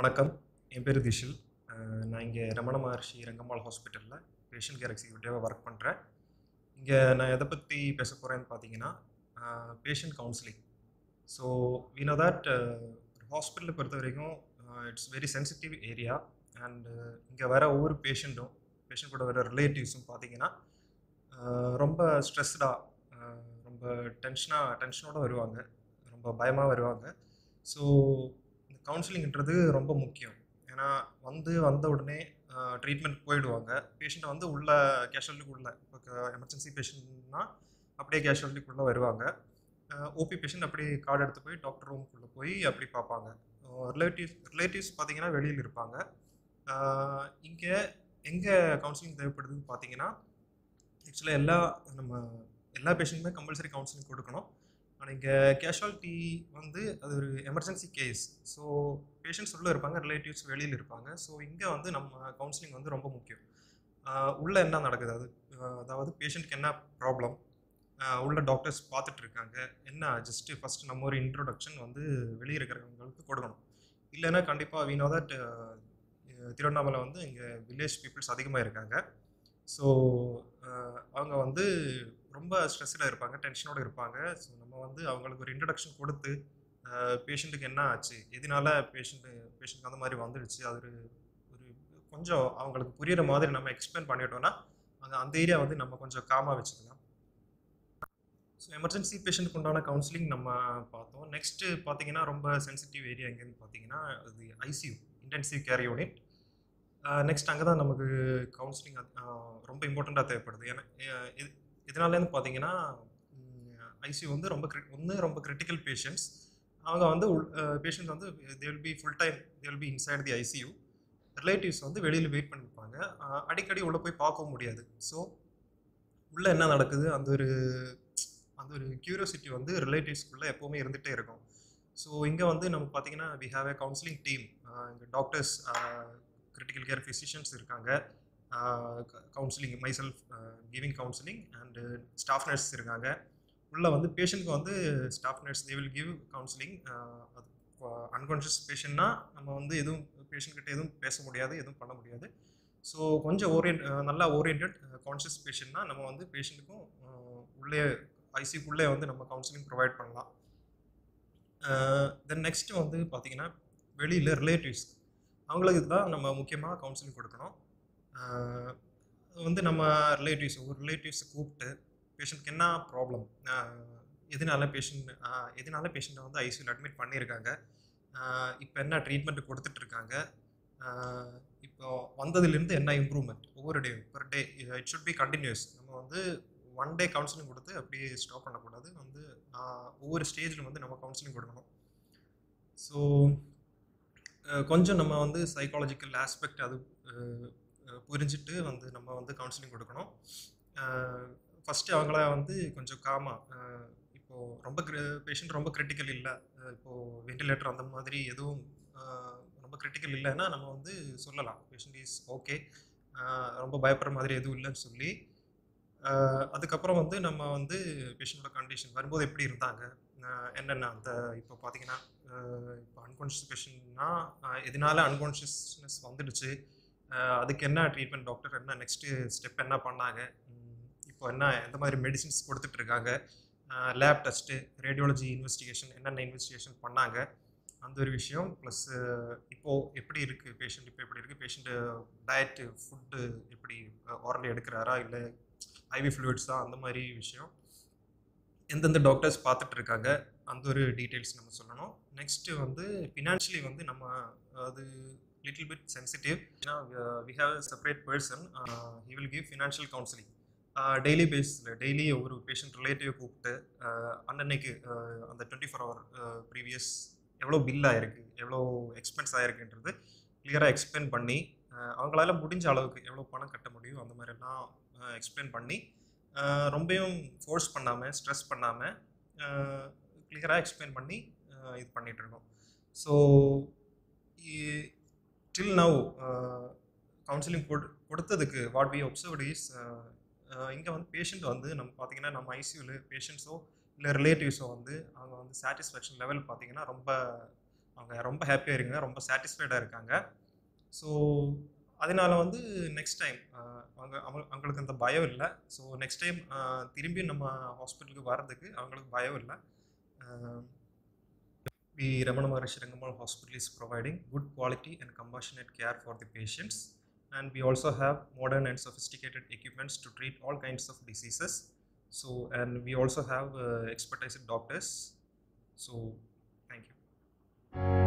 வணக்கம் என் பேர் திஷில் அஹ் நான் இங்கே ரமண மகர்ஷி ரங்கம்மாள் ஹாஸ்பிட்டலில் பேஷண்ட் கேர் எக்ஸிக்யூட்டிவாக ஒர்க் பண்ணுறேன் இங்கே நான் எதை பற்றி பேச போகிறேன்னு பார்த்தீங்கன்னா patient counselling so we know that ஹாஸ்பிட்டலை பொறுத்த வரைக்கும் it's very sensitive area and இங்கே வர ஒவ்வொரு பேஷண்ட்டும் பேஷண்ட் கூட வர ரிலேட்டிவ்ஸும் பார்த்தீங்கன்னா அஹ் ரொம்ப ஸ்ட்ரெஸ்டாக ரொம்ப டென்ஷனாக டென்ஷனோட வருவாங்க ரொம்ப பயமாக வருவாங்க ஸோ இந்த கவுன்சிலிங்ன்றது ரொம்ப முக்கியம் ஏன்னா வந்து வந்த உடனே ட்ரீட்மெண்ட் போயிடுவாங்க பேஷண்ட்டை வந்து உள்ள கேஷுவலிட்டிக்குள்ளே இப்போ எமர்ஜென்சி பேஷண்ட்னா அப்படியே கேஷுவலிட்டிக்குள்ளே வருவாங்க ஓபி பேஷண்ட் அப்படியே கார்டு எடுத்து போய் டாக்டர் ரூம்குள்ளே போய் அப்படி பார்ப்பாங்க ரிலேட்டிவ்ஸ் ரிலேட்டிவ்ஸ் பார்த்தீங்கன்னா வெளியில் இருப்பாங்க இங்கே எங்கே கவுன்சிலிங் தேவைப்படுதுன்னு பார்த்தீங்கன்னா ஆக்சுவலாக எல்லா நம்ம எல்லா பேஷண்ட்டுமே கம்பல்சரி கவுன்சிலிங் கொடுக்கணும் ஆனால் இங்கே கேஷுவாலிட்டி வந்து அது ஒரு எமர்ஜென்சி கேஸ் ஸோ பேஷண்ட்ஸ் உள்ளே இருப்பாங்க ரிலேட்டிவ்ஸ் வெளியில் இருப்பாங்க ஸோ இங்கே வந்து நம்ம கவுன்சிலிங் வந்து ரொம்ப முக்கியம் உள்ளே என்ன நடக்குது அது ஆஹ் அதாவது பேஷண்ட்க்கு என்ன ப்ராப்ளம் உள்ள டாக்டர்ஸ் பார்த்துட்டு இருக்காங்க என்ன ஜஸ்ட்டு ஃபஸ்ட்டு நம்ம ஒரு இன்ட்ரோடக்ஷன் வந்து வெளியே இருக்கிறவங்களுக்கு கொடுக்கணும் இல்லைன்னா கண்டிப்பாக வீணோ தட் திருவண்ணாமலை வந்து இங்கே வில்லேஜ் பீப்புள்ஸ் அதிகமாக இருக்காங்க ஸோ அவங்க வந்து ரொம்ப ஸ்ட்ரெஸ்ஸில் இருப்பாங்க டென்ஷனோடு இருப்பாங்க ஸோ நம்ம வந்து அவங்களுக்கு ஒரு இன்ட்ரடக்ஷன் கொடுத்து பேஷண்ட்டுக்கு என்ன ஆச்சு எதனால பேஷண்ட்டு பேஷண்ட்க்கு அந்த மாதிரி வந்துடுச்சு அது ஒரு ஒரு கொஞ்சம் அவங்களுக்கு புரியுற மாதிரி நம்ம எக்ஸ்பிளைன் பண்ணிட்டோம்னா அங்கே அந்த ஏரியா வந்து நம்ம கொஞ்சம் காமாக வச்சுக்கலாம் ஸோ எமர்ஜென்சி பேஷண்ட்டுக்கு உண்டான கவுன்சிலிங் நம்ம பார்த்தோம் நெக்ஸ்ட்டு பார்த்தீங்கன்னா ரொம்ப சென்சிட்டிவ் ஏரியா எங்கேன்னு பார்த்தீங்கன்னா அது ICU intensive care unit next அங்கே தான் நமக்கு கவுன்சிலிங் ரொம்ப இம்பார்ட்டண்ட்டாக தேவைப்படுது ஏன்னா அஹ் இது இதனாலேருந்து பார்த்தீங்கன்னா ஐசியூ வந்து ரொம்ப ஒன்று ரொம்ப கிரிட்டிக்கல் பேஷண்ட்ஸ் அவங்க வந்து பேஷண்ட் வந்து they will be full time they will be inside the ICU relatives வந்து வெளியில் வெயிட் பண்ணியிருப்பாங்க அஹ் அடிக்கடி உள்ளே போய் பார்க்க முடியாது ஸோ உள்ளே என்ன நடக்குது அந்த ஒரு அந்த ஒரு கியூரியாசிட்டி வந்து ரிலேட்டிவ்ஸ்குள்ளே எப்போவுமே இருந்துகிட்டே இருக்கும் ஸோ இங்கே வந்து நம்ம பார்த்தீங்கன்னா we have a counselling team இங்கே டாக்டர்ஸ் கிரிட்டிக்கல் கேர் ஃபிசிஷியன்ஸ் இருக்காங்க counselling myself giving counselling and staff nurse இருக்காங்க உள்ள வந்து பேஷண்ட்க்கு வந்து staff nurse they will give counselling அது அன்கான்ஷியஸ் பேஷண்ட்னா நம்ம வந்து எதுவும் பேஷண்ட் கிட்ட எதுவும் பேச முடியாது எதுவும் பண்ண முடியாது ஸோ கொஞ்சம் ஓரியன்ட் நல்லா ஓரியன்ட் கான்ஷியஸ் பேஷண்ட்னா நம்ம வந்து பேஷண்ட்டுக்கும் உள்ளே ஐசிக்குள்ளே வந்து நம்ம கவுன்சிலிங் ப்ரொவைட் பண்ணலாம் தென் நெக்ஸ்ட்டு வந்து பார்த்திங்கன்னா வெளியில் ரிலேட்டிவ்ஸ் அவங்களுக்கு தான் நம்ம முக்கியமாக கவுன்சிலிங் கொடுக்கணும் வந்து நம்ம ரிலேட்டிவ்ஸ் ஒரு ரிலேட்டிவ்ஸை கூப்பிட்டு பேஷண்ட்க்கு என்ன ப்ராப்ளம் எதனால பேஷண்ட் எதனால பேஷண்ட்டை வந்து ஐசியூவில் அட்மிட் பண்ணியிருக்காங்க இப்போ என்ன ட்ரீட்மெண்ட் கொடுத்துட்ருக்காங்க இப்போ வந்ததுலேருந்து என்ன இம்ப்ரூவ்மெண்ட் ஒவ்வொரு day per day it should be continuous நம்ம வந்து ஒன் டே கவுன்சிலிங் கொடுத்து அப்படியே ஸ்டாப் பண்ணக்கூடாது வந்து ஒவ்வொரு ஸ்டேஜில் வந்து நம்ம கவுன்சிலிங் கொடுக்கணும் ஸோ கொஞ்சம் நம்ம வந்து சைக்காலஜிக்கல் ஆஸ்பெக்ட் அது புரிஞ்சுட்டு வந்து நம்ம வந்து கவுன்சிலிங் கொடுக்கணும் ஃபஸ்ட்டு அவங்கள வந்து கொஞ்சம் காமாக இப்போது ரொம்ப பேஷண்ட் ரொம்ப கிரிட்டிக்கல் இல்லை இப்போது வெண்டிலேட்டர் அந்த மாதிரி எதுவும் ரொம்ப கிரிட்டிக்கல் இல்லைன்னா நம்ம வந்து சொல்லலாம் பேஷண்ட் இஸ் ஓகே ரொம்ப பயப்படுற மாதிரி எதுவும் இல்லைன்னு சொல்லி அதுக்கப்புறம் வந்து நம்ம வந்து பேஷண்ட்டோட கண்டிஷன் வரும்போது எப்படி இருந்தாங்க என்னென்ன அந்த இப்போ பார்த்தீங்கன்னா இப்போ அன்கான்ஷியஸ் பேஷண்ட்னா எதனால அன்கான்ஷியஸ்னஸ் வந்துடுச்சு அதுக்கு என்ன ட்ரீட்மெண்ட் டாக்டர் என்ன நெக்ஸ்ட்டு ஸ்டெப் என்ன பண்ணாங்க இப்போ என்ன எந்த மாதிரி மெடிசின்ஸ் கொடுத்துட்ருக்காங்க லேப் டெஸ்ட்டு ரேடியாலஜி இன்வெஸ்டிகேஷன் என்னென்ன இன்வெஸ்டிகேஷன் பண்ணாங்க அந்த ஒரு விஷயம் ப்ளஸ் இப்போது எப்படி இருக்குது பேஷண்ட் இப்போ எப்படி இருக்குது பேஷண்ட்டு டயட்டு ஃபுட்டு எப்படி ஓரலி எடுக்கிறாரா இல்லை ஐவி ஃப்ளூயிட்ஸ் தான் அந்த மாதிரி விஷயம் எந்தெந்த டாக்டர்ஸ் பார்த்துட்டு இருக்காங்க அந்த ஒரு டீட்டெயில்ஸ் நம்ம சொல்லணும் நெக்ஸ்ட்டு வந்து ஃபினான்ஷியலி வந்து நம்ம அது லிட்டில் பிட் சென்சிட்டிவ் ஏன்னா we have separate person he will give financial counselling daily பேஸில் டெய்லி ஒரு பேஷண்ட் ரிலேட்டிவ் கூப்பிட்டு அன்னன்னைக்கு அந்த டுவெண்ட்டி ஃபோர் ஹவர் ப்ரீவியஸ் எவ்வளோ பில் ஆகிருக்கு எவ்வளோ எக்ஸ்பென்ஸ் ஆகிருக்குன்றது கிளியராக எக்ஸ்பிளைன் பண்ணி அவங்களால முடிஞ்ச அளவுக்கு எவ்வளோ பணம் கட்ட முடியும் அந்த மாதிரிலாம் எக்ஸ்பிளைன் பண்ணி ரொம்பவும் ஃபோர்ஸ் பண்ணாமல் ஸ்ட்ரெஸ் பண்ணாமல் கிளியராக எக்ஸ்பிளைன் பண்ணி இது பண்ணிகிட்ருக்கோம் ஸோ டில் நவ் கவுன்சிலிங் கொடுத்ததுக்கு வாட் வி ஒப்சர்வ்ட் இஸ் இங்கே வந்து பேஷண்ட் வந்து நம்ம பார்த்தீங்கன்னா நம்ம ஐசியூவில் பேஷண்ட்ஸோ இல்லை ரிலேட்டிவ்ஸோ வந்து அவங்க வந்து சாட்டிஸ்ஃபேக்ஷன் லெவல் பார்த்தீங்கன்னா ரொம்ப அவங்க ரொம்ப ஹாப்பியாக இருக்காங்க ரொம்ப சாட்டிஸ்ஃபைடாக இருக்காங்க ஸோ அதனால வந்து நெக்ஸ்ட் டைம் அவங்க அவங்க அவங்களுக்கு அந்த பயம் இல்லை ஸோ நெக்ஸ்ட் டைம் திரும்பி நம்ம ஹாஸ்பிட்டலுக்கு வர்றதுக்கு அவங்களுக்கு பயம் இல்லை the Ramana Maharshi Rangammal hospital is providing good quality and compassionate care for the patients and we also have modern and sophisticated equipments to treat all kinds of diseases so and we also have uh, expertise doctors so thank you